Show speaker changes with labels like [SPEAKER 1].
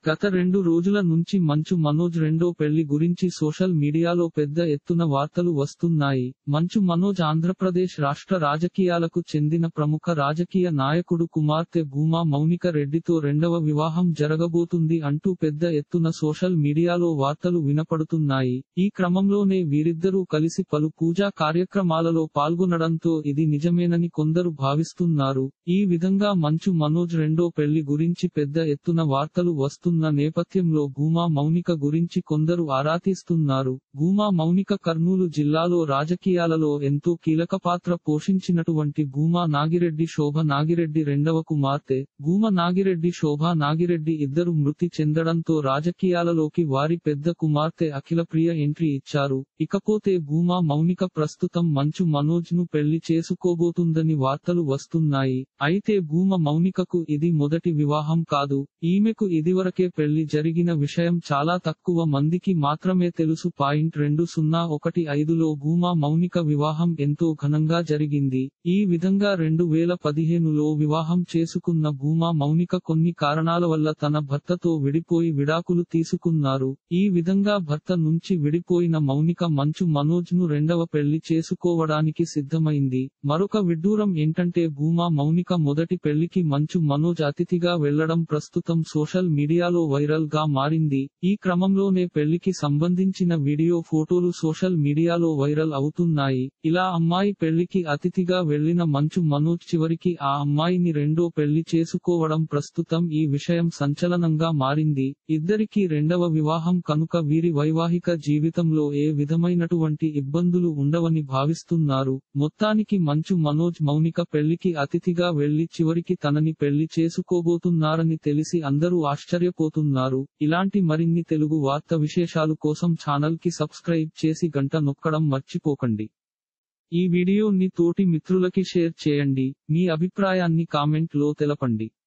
[SPEAKER 1] గత రెండు రోజుల నుంచి మంచు మనోజ్ రెండో పెళ్లి గురించి సోషల్ మీడియాలో పెద్ద ఎత్తున వార్తలు వస్తున్నాయి మంచు మనోజ్ ఆంధ్రప్రదేశ్ రాష్ట్ర రాజకీయాలకు చెందిన ప్రముఖ రాజకీయ నాయకుడు కుమార్తె భూమా మౌనిక రెడ్డితో రెండవ వివాహం జరగబోతుంది అంటూ పెద్ద ఎత్తున సోషల్ మీడియాలో వార్తలు వినపడుతున్నాయి ఈ క్రమంలోనే వీరిద్దరూ కలిసి పలు పూజా కార్యక్రమాలలో పాల్గొనడంతో ఇది నిజమేనని కొందరు భావిస్తున్నారు ఈ విధంగా మంచు మనోజ్ రెండో పెళ్లి గురించి పెద్ద ఎత్తున వార్తలు వస్తున్న నేపథ్యంలో భూమా మౌనిక గురించి కొందరు ఆరా తీస్తున్నారు భూమా మౌనిక కర్నూలు జిల్లాలో రాజకీయాలలో ఎంతో కీలక పాత్ర పోషించినటువంటి భూమా నాగిరెడ్డి శోభ నాగిరెడ్డి రెండవ కుమార్తె భూమ నాగిరెడ్డి శోభ నాగిరెడ్డి ఇద్దరు మృతి చెందడంతో రాజకీయాలలోకి వారి పెద్ద కుమార్తె అఖిల ప్రియ ఎంట్రీ ఇచ్చారు ఇకపోతే భూమా మౌనిక ప్రస్తుతం మంచు మనోజ్ ను పెళ్లి చేసుకోబోతుందని వార్తలు వస్తున్నాయి అయితే భూమ మౌనికకు ఇది మొదటి వివాహం కాదు ఈమెకు ఇదివరకే పెళ్లి జరిగిన విషయం చాలా తక్కువ మందికి మాత్రమే తెలుసు పాయింట్ రెండు సున్నా ఒకటి ఐదులో భూమా మౌనిక వివాహం ఎంతో ఘనంగా జరిగింది ఈ విధంగా రెండు వేల పదిహేనులో వివాహం చేసుకున్న భూమా మౌనిక కొన్ని కారణాల వల్ల తన భర్తతో విడిపోయి విడాకులు తీసుకున్నారు ఈ విధంగా భర్త నుంచి విడిపోయిన మౌనిక మంచు మనోజ్ ను రెండవ పెళ్లి చేసుకోవడానికి సిద్ధమైంది మరొక విడ్డూరం ఏంటంటే భూమా మౌనిక మొదటి పెళ్లికి మంచు మనోజ్ అతిథిగా వెళ్లడం ప్రస్తుతం సోషల్ మీడియాలో వైరల్ గా మారింది ఈ క్రమంలోనే పెళ్లికి సంబంధించిన వీడియో ఫోటోలు సోషల్ మీడియాలో వైరల్ అవుతున్నాయి ఇలా అమ్మాయి పెళ్లికి అతిథిగా వెళ్లిన మంచు మనోజ్ చివరికి ఆ అమ్మాయిని రెండో పెళ్లి చేసుకోవడం ప్రస్తుతం ఈ విషయం సంచలనంగా మారింది ఇద్దరికీ రెండవ వివాహం కనుక వీరి వైవాహిక జీవితంలో ఏ విధమైనటువంటి ఇబ్బందులు ఉండవని భావిస్తున్నారు మొత్తానికి మంచు మనోజ్ మౌనిక పెళ్లికి అతిథిగా వెళ్లి చివరికి తనని పెళ్లి చేసుకోబోతున్నారని తెలిసి అందరూ ఆశ్చర్యపోతున్నారు ఇలాంటి మరిన్ని తెలుగు వార్త విశేషాలు కోసం ఛానల్ కి సబ్స్క్రైబ్ చేసి గంట నొక్కడం మర్చిపోకండి ఈ వీడియోని తోటి మిత్రులకి షేర్ చేయండి మీ అభిప్రాయాన్ని కామెంట్ లో తెలపండి